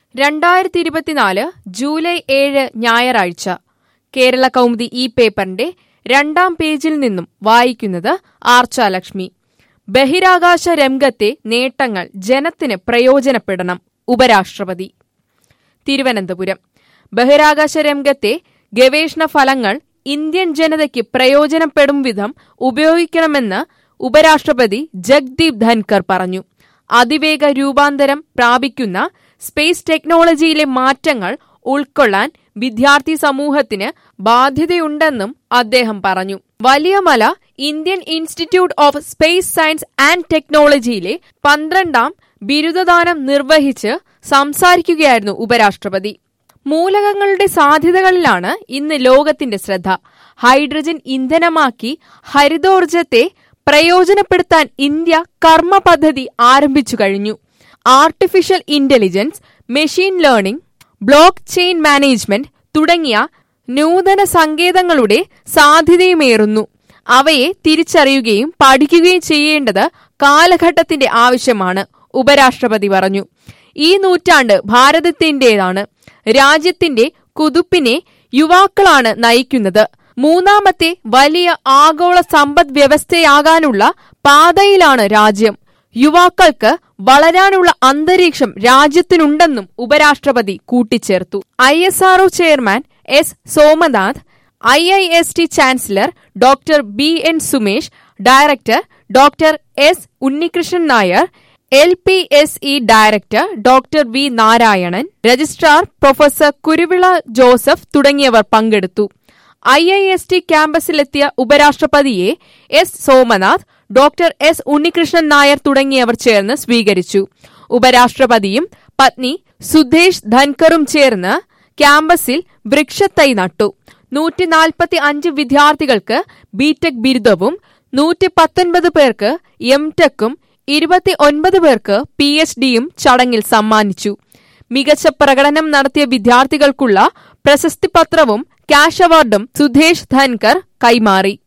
രണ്ടായിരത്തി ഇരുപത്തിനാല് ജൂലൈ ഏഴ് ഞായറാഴ്ച കേരള കൗമുദി ഈ പേപ്പറിന്റെ രണ്ടാം പേജിൽ നിന്നും വായിക്കുന്നത് ആർച്ചാലക്ഷ്മി ബഹിരാകാശ രംഗത്തെ നേട്ടങ്ങൾ ജനത്തിന് പ്രയോജനപ്പെടണം ഉപരാഷ്ട്രപതി തിരുവനന്തപുരം ബഹിരാകാശ രംഗത്തെ ഗവേഷണ ഫലങ്ങൾ ഇന്ത്യൻ ജനതയ്ക്ക് പ്രയോജനപ്പെടും വിധം ഉപയോഗിക്കണമെന്ന് ഉപരാഷ്ട്രപതി ജഗ്ദീപ് ധൻകർ പറഞ്ഞു അതിവേഗ രൂപാന്തരം പ്രാപിക്കുന്ന സ്പേസ് ടെക്നോളജിയിലെ മാറ്റങ്ങൾ ഉൾക്കൊള്ളാൻ വിദ്യാർത്ഥി സമൂഹത്തിന് ബാധ്യതയുണ്ടെന്നും അദ്ദേഹം പറഞ്ഞു Valiyamala Indian institute of space science and ടെക്നോളജിയിലെ പന്ത്രണ്ടാം ബിരുദദാനം നിർവഹിച്ച് സംസാരിക്കുകയായിരുന്നു ഉപരാഷ്ട്രപതി മൂലകങ്ങളുടെ സാധ്യതകളിലാണ് ഇന്ന് ലോകത്തിന്റെ ശ്രദ്ധ ഹൈഡ്രജൻ ഇന്ധനമാക്കി ഹരിതോർജത്തെ പ്രയോജനപ്പെടുത്താൻ ഇന്ത്യ കർമ്മ പദ്ധതി ആരംഭിച്ചു കഴിഞ്ഞു artificial intelligence machine learning blockchain management തുടങ്ങിയ നൂതന സങ്കേതങ്ങളുടെ സാധ്യതയുമേറുന്നു അവയെ തിരിച്ചറിയുകയും പഠിക്കുകയും ചെയ്യേണ്ടത് കാലഘട്ടത്തിന്റെ ആവശ്യമാണ് ഉപരാഷ്ട്രപതി പറഞ്ഞു ഈ നൂറ്റാണ്ട് ഭാരതത്തിന്റേതാണ് രാജ്യത്തിന്റെ കുതിപ്പിനെ യുവാക്കളാണ് നയിക്കുന്നത് മൂന്നാമത്തെ വലിയ ആഗോള സമ്പദ് വ്യവസ്ഥയാകാനുള്ള പാതയിലാണ് രാജ്യം യുവാക്കൾക്ക് വളരാനുള്ള അന്തരീക്ഷം രാജ്യത്തിനുണ്ടെന്നും ഉപരാഷ്ട്രപതി കൂട്ടിച്ചേർത്തു I S R O chairman S Somanath I I S T chancellor doctor B N Sumesh director doctor S Unnikrishnan Nair L P S E director doctor V Narayanan registrar professor Kuruvila Joseph തുടങ്ങിയവർ പങ്കെടുത്തു ഐ ഐ എസ് ടി ക്യാമ്പസിലെത്തിയ ഉപരാഷ്ട്രപതിയെ S Somanath doctor S Unnikrishnan Nair തുടങ്ങിയവർ ചേർന്ന് സ്വീകരിച്ചു ഉപരാഷ്ട്രപതിയും പത്നി സുധേഷ് ധൻകറും ചേർന്ന് ക്യാമ്പസിൽ വൃക്ഷത്തൈ നട്ടു നൂറ്റി നാൽപ്പത്തി അഞ്ച് വിദ്യാർത്ഥികൾക്ക് ബിടെക് ബിരുദവും നൂറ്റി പത്തൊൻപത് പേർക്ക് എം ടെക്കും ഇരുപത്തി ഒൻപത് പേർക്ക് പി എച്ച് ഡിയും ചടങ്ങിൽ സമ്മാനിച്ചു മികച്ച പ്രകടനം നടത്തിയ വിദ്യാർത്ഥികൾക്കുള്ള പ്രശസ്തി പത്രവും ക്യാഷ് അവാർഡും സുധേഷ് ധൻകർ കൈമാറി